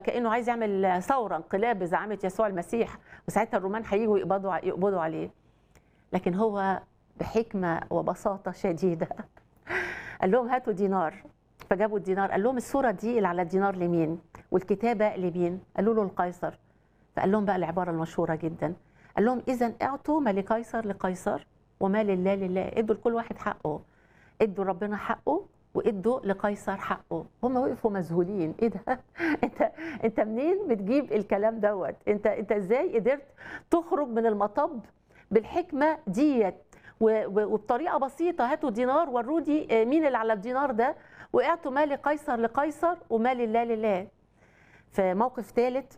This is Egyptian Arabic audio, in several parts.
كانه عايز يعمل ثوره انقلاب بزعامه يسوع المسيح وساعتها الرومان هيجوا يقبضوا يقبضوا عليه لكن هو بحكمه وبساطه شديده قال لهم هاتوا دينار فجابوا الدينار قال لهم الصوره دي اللي على الدينار لمين والكتابه لمين قالوا له القيصر فقال لهم بقى العباره المشهوره جدا قال لهم اذا اعطوا ما لقيصر لقيصر وما لله لله ادوا لكل واحد حقه ادوا ربنا حقه وادوا لقيصر حقه هم وقفوا مذهولين ايه ده انت انت منين بتجيب الكلام دوت انت انت ازاي قدرت تخرج من المطب بالحكمه ديت وبطريقه بسيطه هاتوا دينار وروني مين اللي على الدينار ده واعطوا ما لقيصر لقيصر وما لله لله في موقف ثالث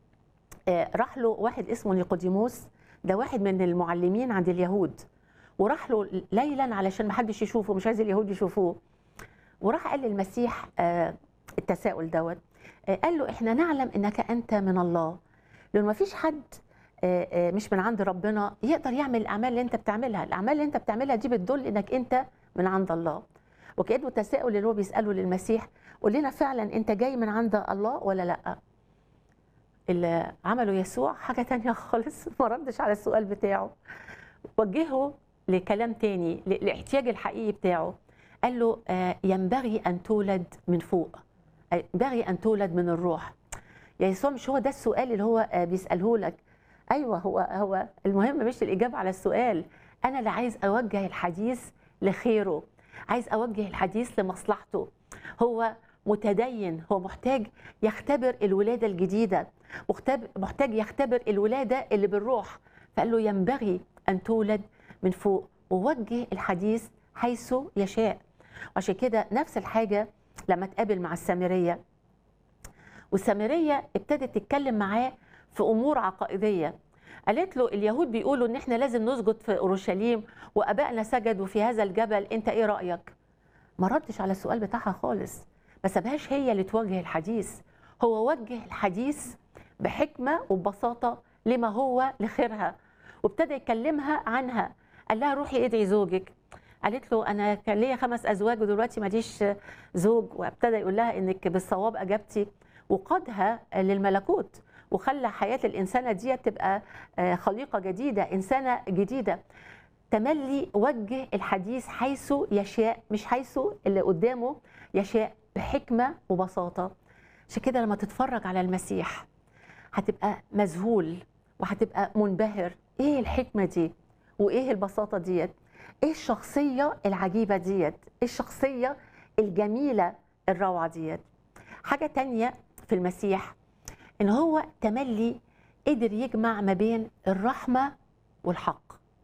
راح له واحد اسمه نيقوديموس ده واحد من المعلمين عند اليهود وراح له ليلا علشان ما حدش يشوفه مش عايز اليهود يشوفوه وراح قال للمسيح التساؤل دوت قال له احنا نعلم انك انت من الله لان ما فيش حد مش من عند ربنا يقدر يعمل الاعمال اللي انت بتعملها الاعمال اللي انت بتعملها دي بتدل انك انت من عند الله وكانه تساؤل اللي هو بيساله للمسيح قول لنا فعلا انت جاي من عند الله ولا لا اللي عمله يسوع حاجه تانية خالص ما ردش على السؤال بتاعه وجهه لكلام تاني الاحتياج الحقيقي بتاعه قال له ينبغي ان تولد من فوق ينبغي ان تولد من الروح يا يسوع مش هو ده السؤال اللي هو بيساله لك ايوه هو هو المهم مش الاجابه على السؤال انا اللي عايز اوجه الحديث لخيره عايز اوجه الحديث لمصلحته هو متدين هو محتاج يختبر الولاده الجديده محتاج يختبر الولاده اللي بالروح فقال له ينبغي ان تولد من فوق ووجه الحديث حيث يشاء وعشان كده نفس الحاجه لما تقابل مع السامريه والسامريه ابتدت تتكلم معاه في امور عقائديه قالت له اليهود بيقولوا ان احنا لازم نسجد في اورشليم وابائنا سجدوا في هذا الجبل انت ايه رايك ما ردش على السؤال بتاعها خالص ما سابهاش هي اللي توجه الحديث هو وجه الحديث بحكمه وببساطه لما هو لخيرها وابتدى يكلمها عنها قال لها روحي ادعي زوجك قالت له انا كان ليا خمس ازواج ودلوقتي ماليش زوج وابتدى يقول لها انك بالصواب اجبتي وقادها للملكوت وخلى حياه الانسانه دي تبقى خليقه جديده انسانه جديده تملي وجه الحديث حيث يشاء مش حيث اللي قدامه يشاء بحكمه وبساطه عشان كده لما تتفرج على المسيح هتبقى مذهول وهتبقى منبهر ايه الحكمه دي وايه البساطه ديت ايه الشخصيه العجيبه ديت ايه الشخصيه الجميله الروعه ديت حاجه تانية في المسيح ان هو تملي قدر يجمع ما بين الرحمه والحق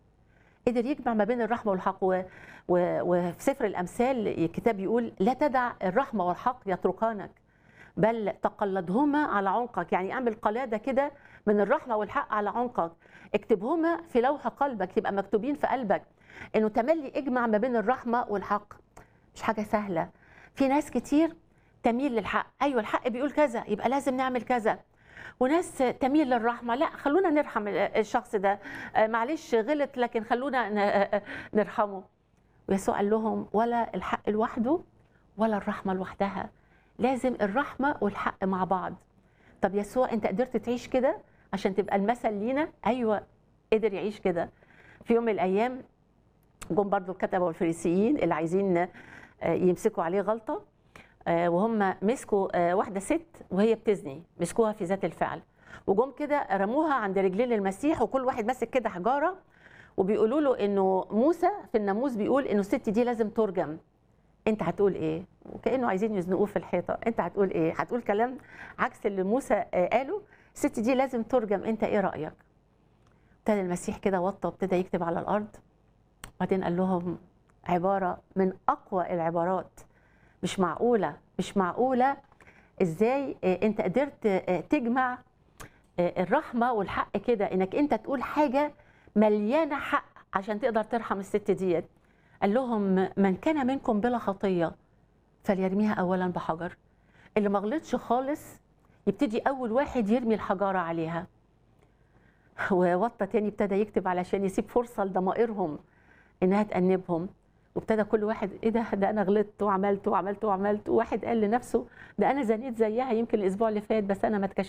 قدر يجمع ما بين الرحمه والحق و... و... وفي سفر الامثال الكتاب يقول لا تدع الرحمه والحق يتركانك بل تقلدهما على عنقك يعني اعمل قلاده كده من الرحمه والحق على عنقك اكتبهما في لوح قلبك يبقى مكتوبين في قلبك انه تملي اجمع ما بين الرحمه والحق مش حاجه سهله في ناس كتير تميل للحق ايوه الحق بيقول كذا يبقى لازم نعمل كذا وناس تميل للرحمه لا خلونا نرحم الشخص ده معلش غلط لكن خلونا نرحمه ويسوع قال لهم ولا الحق لوحده ولا الرحمه لوحدها لازم الرحمه والحق مع بعض طب يسوع انت قدرت تعيش كده عشان تبقى المثل لينا ايوه قدر يعيش كده في يوم من الايام جم برضو الكتبه والفريسيين اللي عايزين يمسكوا عليه غلطه وهم مسكوا واحده ست وهي بتزني مسكوها في ذات الفعل وجم كده رموها عند رجلين المسيح وكل واحد ماسك كده حجاره وبيقولوا له انه موسى في الناموس بيقول انه الست دي لازم ترجم انت هتقول ايه وكانه عايزين يزنقوه في الحيطه انت هتقول ايه هتقول كلام عكس اللي موسى قاله الست دي لازم ترجم انت ايه رايك ابتدى المسيح كده وطى وابتدى يكتب على الارض وبعدين قال لهم عباره من اقوى العبارات مش معقوله مش معقوله ازاي انت قدرت تجمع الرحمه والحق كده انك انت تقول حاجه مليانه حق عشان تقدر ترحم الست ديت قال لهم من كان منكم بلا خطيه فليرميها اولا بحجر اللي ما غلطش خالص يبتدي اول واحد يرمي الحجاره عليها ووطى تاني ابتدى يكتب علشان يسيب فرصه لضمائرهم انها تأنبهم وابتدى كل واحد ايه ده ده انا غلطت وعملت وعملت وعملت وواحد قال لنفسه ده انا زنيت زيها يمكن الاسبوع اللي فات بس انا ما اتكشفتش